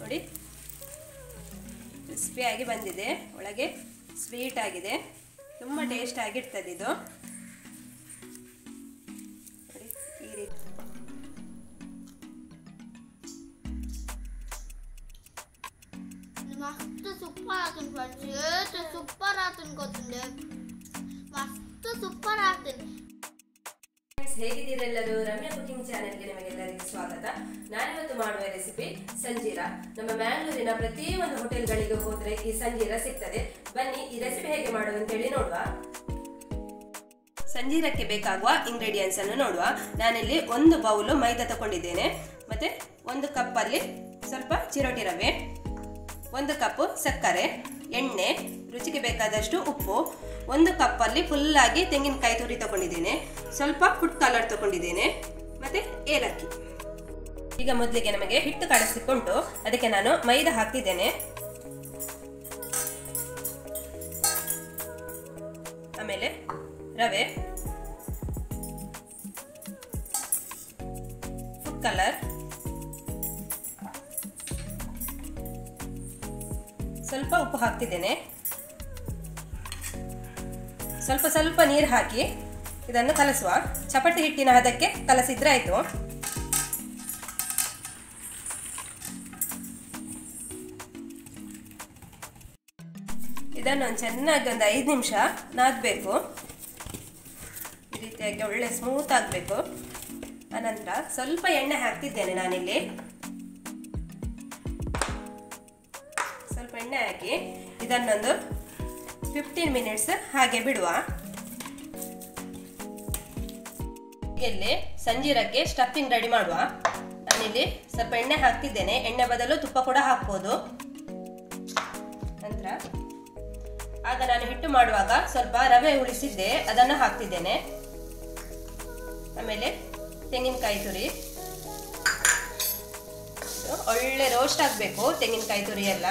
ನೋಡಿ ಕ್ರಿಸ್ಪಿಯಾಗಿ ಬಂದಿದೆ ಒಳಗೆ ಸ್ವೀಟ್ ಆಗಿದೆ ತುಂಬ ಟೇಸ್ಟ್ ಆಗಿರ್ತದೆ ಇದು ನೋಡಿ ಈ ರೀತಿ मस्त सुपर आतून फ्रेंड्स ते सुपर आतून ಕೊತ್ತಂದೆ ಮಸ್ತ್ ಸೂಪರ್ ಆಗ್ತದೆ ಫ್ರೆಂಡ್ಸ್ ಹೇಗಿದ್ದೀರೆಲ್ಲರೂ ರಮ್ಯಾ ಕುಕಿಂಗ್ ಚಾನೆಲ್ಗೆ ನಿಮಗೆಲ್ಲರಿಗೂ ಸ್ವಾಗತ ನಾನಿವತ್ತು ಮಾಡುವ ರೆಸಿಪಿ ಸಂಜೀರಾ ನಮ್ಮ ಮ್ಯಾಂಗ್ಳೂರಿನ ಪ್ರತಿಯೊಂದು ಹೋಟೆಲ್ಗಳಿಗೆ ಹೋದ್ರೆ ಈ ಸಂಜೀರಾ ಸಿಗ್ತದೆ ಬನ್ನಿ ಈ ರೆಸಿಪಿ ಹೇಗೆ ಮಾಡುವ ಅಂತೇಳಿ ನೋಡುವ ಸಂಜೀರಕ್ಕೆ ಬೇಕಾಗುವ ಇಂಗ್ರೀಡಿಯೆಂಟ್ಸ್ ಅನ್ನು ನೋಡುವ ನಾನಿಲ್ಲಿ ಒಂದು ಬೌಲು ಮೈದಾ ತಗೊಂಡಿದ್ದೇನೆ ಮತ್ತೆ ಒಂದು ಕಪ್ಪಲ್ಲಿ ಸ್ವಲ್ಪ ಚಿರೋಟಿ ರವೆ ಒಂದು ಕಪ್ಪು ಸಕ್ಕರೆ ಎಣ್ಣೆ ರುಚಿಗೆ ಬೇಕಾದಷ್ಟು ಉಪ್ಪು ಒಂದು ಕಪ್ಪಲ್ಲಿ ಫುಲ್ಲಾಗಿ ತೆಂಗಿನಕಾಯಿ ತುರಿ ತಗೊಂಡಿದ್ದೇನೆ ಸ್ವಲ್ಪ ಫುಡ್ ಕಲರ್ ತಗೊಂಡಿದ್ದೇನೆ ಮತ್ತೆ ಏಲಕ್ಕಿ ಈಗ ಮೊದಲಿಗೆ ನಮಗೆ ಹಿಟ್ಟು ಕಳಿಸಿಕೊಂಡು ಅದಕ್ಕೆ ನಾನು ಮೈದಾ ಹಾಕ್ತಿದ್ದೇನೆ ಆಮೇಲೆ ರವೆ ಫುಡ್ ಕಲರ್ ಸ್ವಲ್ಪ ಉಪ್ಪು ಹಾಕ್ತಿದ್ದೇನೆ ಸ್ವಲ್ಪ ಸ್ವಲ್ಪ ನೀರು ಹಾಕಿ ಇದನ್ನು ಕಲಸುವ ಚಪಾತಿ ಹಿಟ್ಟಿನ ಹದಕ್ಕೆ ಕಲಸಿದ್ರೆ ಆಯಿತು ಇದನ್ನು ಒಂದು ಚೆನ್ನಾಗಿ ಒಂದು ಐದು ನಿಮಿಷ ನಾದಬೇಕು ಈ ರೀತಿಯಾಗಿ ಒಳ್ಳೆ ಸ್ಮೂತ್ ಆಗಬೇಕು ಅನಂತರ ಸ್ವಲ್ಪ ಎಣ್ಣೆ ಹಾಕ್ತಿದ್ದೇನೆ ನಾನಿಲ್ಲಿ ಸ್ವಲ್ಪ ಎಣ್ಣೆ ಹಾಕಿ ಇದನ್ನೊಂದು ಫಿಫ್ಟೀನ್ ಮಿನಿಟ್ಸ್ ಹಾಗೆ ಬಿಡುವ ಇಲ್ಲಿ ಸಂಜೀರಕ್ಕೆ ಸ್ಟಫಿಂಗ್ ರೆಡಿ ಮಾಡುವ ನಾನಿಲ್ಲಿ ಸ್ವಲ್ಪ ಎಣ್ಣೆ ಹಾಕ್ತಿದ್ದೇನೆ ಎಣ್ಣೆ ಬದಲು ತುಪ್ಪ ಕೂಡ ಹಾಕ್ಬೋದು ನಂತರ ಆಗ ನಾನು ಹಿಟ್ಟು ಮಾಡುವಾಗ ಸ್ವಲ್ಪ ರವೆ ಉಳಿಸಿದ್ದೆ ಅದನ್ನು ಹಾಕ್ತಿದ್ದೇನೆ ಆಮೇಲೆ ತೆಂಗಿನಕಾಯಿ ತುರಿ ಒಳ್ಳೆ ರೋಸ್ಟ್ ಆಗಬೇಕು ತೆಂಗಿನಕಾಯಿ ತುರಿ ಎಲ್ಲ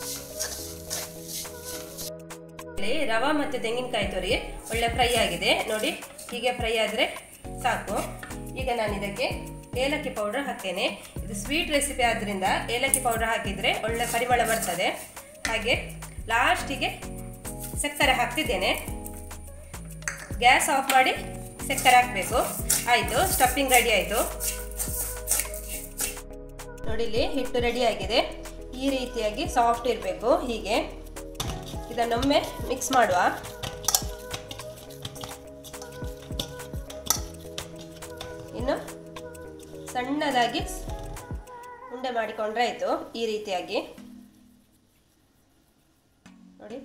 ಇಲ್ಲಿ ರವಾ ಮತ್ತು ತೆಂಗಿನಕಾಯಿ ತುರಿ ಒಳ್ಳೆ ಫ್ರೈ ಆಗಿದೆ ನೋಡಿ ಹೀಗೆ ಫ್ರೈ ಆದರೆ ಸಾಕು ಈಗ ನಾನು ಇದಕ್ಕೆ ಏಲಕ್ಕಿ ಪೌಡರ್ ಹಾಕ್ತೇನೆ ಇದು ಸ್ವೀಟ್ ರೆಸಿಪಿ ಆದ್ದರಿಂದ ಏಲಕ್ಕಿ ಪೌಡರ್ ಹಾಕಿದರೆ ಒಳ್ಳೆ ಪರಿಮಳ ಬರ್ತದೆ ಹಾಗೆ ಲಾಸ್ಟಿಗೆ ಸಕ್ಕರೆ ಹಾಕ್ತಿದ್ದೇನೆ ಗ್ಯಾಸ್ ಆಫ್ ಮಾಡಿ ಸಕ್ಕರೆ ಹಾಕಬೇಕು ಆಯಿತು ಸ್ಟಫಿಂಗ್ ರೆಡಿ ಆಯಿತು ನೋಡಿ ಇಲ್ಲಿ ಹಿಟ್ಟು ರೆಡಿ ಆಗಿದೆ ಈ ರೀತಿಯಾಗಿ ಸಾಫ್ಟ್ ಇರಬೇಕು ಹೀಗೆ ಇದನ್ನೊಮ್ಮೆ ಮಿಕ್ಸ್ ಮಾಡುವ ಇನ್ನು ಸಣ್ಣದಾಗಿ ಉಂಡೆ ಮಾಡಿಕೊಂಡ್ರೆ ಆಯಿತು ಈ ರೀತಿಯಾಗಿ ನೋಡಿ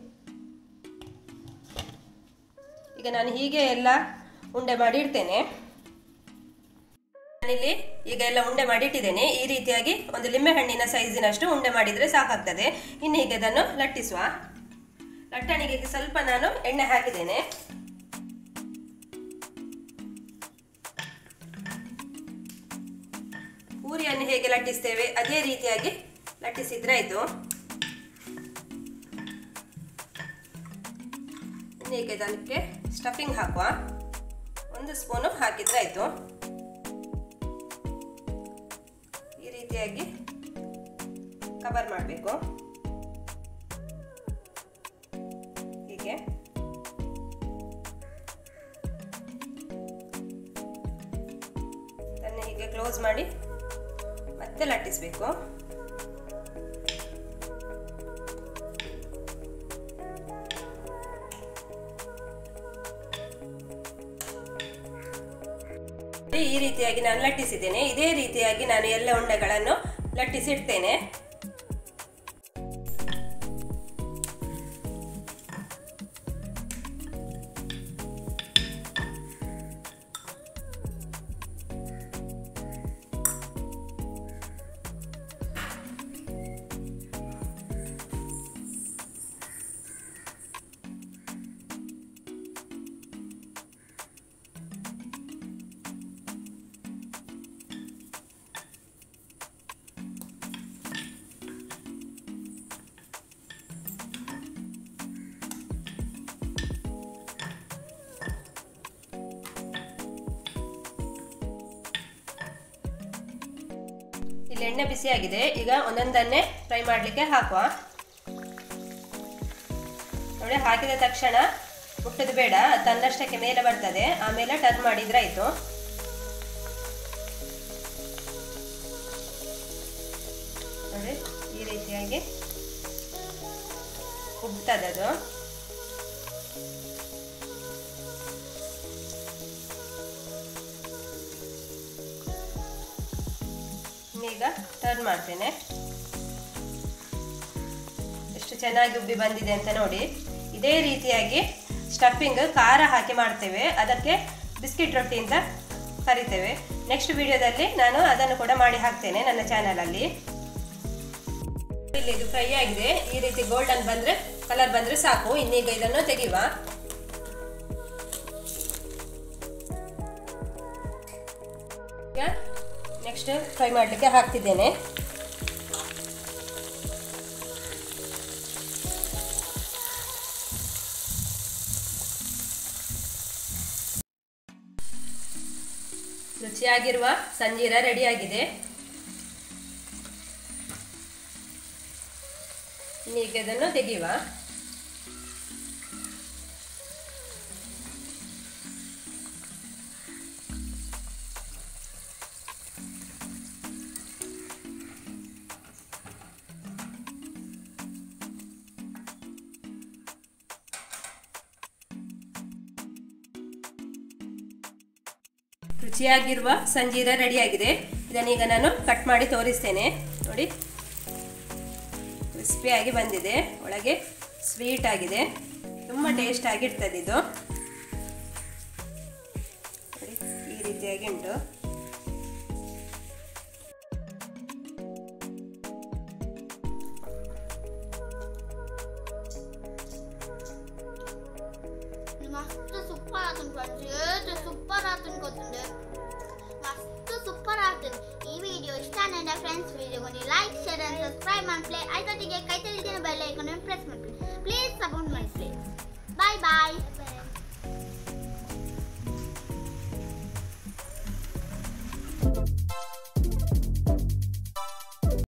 ಈಗ ನಾನು ಹೀಗೆ ಎಲ್ಲ ಉಂಡೆ ಮಾಡಿ ಇಡ್ತೇನೆ ನಾನಿಲ್ಲಿ ಈಗ ಎಲ್ಲ ಉಂಡೆ ಮಾಡಿ ಇಟ್ಟಿದ್ದೇನೆ ಈ ರೀತಿಯಾಗಿ ಒಂದು ಲಿಂಬೆ ಹಣ್ಣಿನ ಸೈಜಿನಷ್ಟು ಉಂಡೆ ಮಾಡಿದರೆ ಸಾಕಾಗ್ತದೆ ಇನ್ನು ಈಗ ಇದನ್ನು ಲಟ್ಟಿಸುವ ಲಟ್ಟಣಿಗೆ ಸ್ವಲ್ಪ ನಾನು ಎಣ್ಣೆ ಹಾಕಿದ್ದೇನೆ ಪೂರಿಯನ್ನು ಹೇಗೆ ಲಟ್ಟಿಸ್ತೇವೆ ಅದೇ ರೀತಿಯಾಗಿ ಲಟ್ಟಿಸಿದ್ರೆ ಆಯಿತು ಈಗ ಇದಕ್ಕೆ ಸ್ಟಫಿಂಗ್ ಹಾಕುವ ಒಂದು ಸ್ಪೂನು ಹಾಕಿದ್ರೆ ಆಯಿತು ಈ ರೀತಿಯಾಗಿ ಕವರ್ ಮಾಡಬೇಕು ಹೀಗೆ ಇದನ್ನು ಹೀಗೆ ಕ್ಲೋಸ್ ಮಾಡಿ ಮತ್ತೆ ಲಟ್ಟಿಸಬೇಕು ಈ ರೀತಿಯಾಗಿ ನಾನು ಲಟ್ಟಿಸಿದ್ದೇನೆ ಇದೇ ರೀತಿಯಾಗಿ ನಾನು ಎಲ್ಲ ಉಂಡೆಗಳನ್ನು ಲಟ್ಟಿಸಿಡ್ತೇನೆ ಇಲ್ಲಿ ಎಣ್ಣೆ ಬಿಸಿ ಆಗಿದೆ ಈಗ ಒಂದೊಂದನ್ನೇ ಫ್ರೈ ಮಾಡಲಿಕ್ಕೆ ಹಾಕುವ ನೋಡಿ ಹಾಕಿದ ತಕ್ಷಣ ಮುಟ್ಟದು ಬೇಡ ತನ್ನಷ್ಟಕ್ಕೆ ಮೇಲೆ ಬರ್ತದೆ ಆಮೇಲೆ ಟರ್ನ್ ಮಾಡಿದ್ರೆ ಆಯ್ತು ನೋಡಿ ಈ ರೀತಿಯಾಗಿ ಉಬ್ತದೆ ಅದು ಈಗ ಟರ್ನ್ ಮಾಡ್ತೇನೆ ಎಷ್ಟು ಚೆನ್ನಾಗಿ ಉಬ್ಬಿ ಬಂದಿದೆ ಅಂತ ನೋಡಿ ಇದೇ ರೀತಿಯಾಗಿ ಸ್ಟಫಿಂಗ್ ಖಾರ ಹಾಕಿ ಮಾಡ್ತೇವೆ ಅದಕ್ಕೆ ಬಿಸ್ಕಿಟ್ ರೊಟ್ಟಿ ಅಂತ ಕರಿತೇವೆ ನೆಕ್ಸ್ಟ್ ವಿಡಿಯೋದಲ್ಲಿ ನಾನು ಅದನ್ನು ಕೂಡ ಮಾಡಿ ಹಾಕ್ತೇನೆ ನನ್ನ ಚಾನಲಲ್ಲಿ ಇಲ್ಲಿ ಇದು ಫ್ರೈ ಆಗಿದೆ ಈ ರೀತಿ ಗೋಲ್ಡನ್ ಬಂದ್ರೆ ಕಲರ್ ಬಂದ್ರೆ ಸಾಕು ಇನ್ನೀಗ ಇದನ್ನು ತೆಗೆಯುವ ಈಗ ನೆಕ್ಸ್ಟ್ ಫ್ರೈ ಮಾಡಲಿಕ್ಕೆ ಹಾಕ್ತಿದ್ದೇನೆ ರುಚಿಯಾಗಿರುವ ಸಂಜೀರ ರೆಡಿಯಾಗಿದೆ ಈಗ ಇದನ್ನು ತೆಗೆಯುವ ರುಚಿಯಾಗಿರುವ ಸಂಜೀರ ರೆಡಿಯಾಗಿದೆ ಇದನ್ನೀಗ ನಾನು ಕಟ್ ಮಾಡಿ ತೋರಿಸ್ತೇನೆ ನೋಡಿ ಕ್ರಿಸ್ಪಿಯಾಗಿ ಬಂದಿದೆ ಒಳಗೆ ಸ್ವೀಟ್ ಆಗಿದೆ ತುಂಬ ಟೇಸ್ಟ್ ಆಗಿರ್ತದೆ ಇದು ನೋಡಿ ಈ ರೀತಿಯಾಗಿ ಉಂಟು मस्त सुपर आतून म्हणजे सुपर आतून कोतुंडे मस्त सुपर आतून ಈ ವಿಡಿಯೋ ಇಷ್ಟ ನನ್ನ ಫ್ರೆಂಡ್ಸ್ ವಿಡಿಯೋಗೆ ಲೈಕ್ ಶೇರ್ ಅಂಡ್ ಸಬ್ಸ್ಕ್ರೈಬ್ ಮಾಡ್ಲಿ ಅದರೊಟ್ಟಿಗೆ ಕೈ ತೆಗೆದಿನ ಬೆಲ್ ಐಕಾನ್ ಪ್ರೆಸ್ ಮಾಡ್ಕೊಳ್ಳಿ ಪ್ಲೀಸ್ ಸಪೋರ್ಟ್ ಮಾಡ್ಲಿ ಬಾಯ್ ಬಾಯ್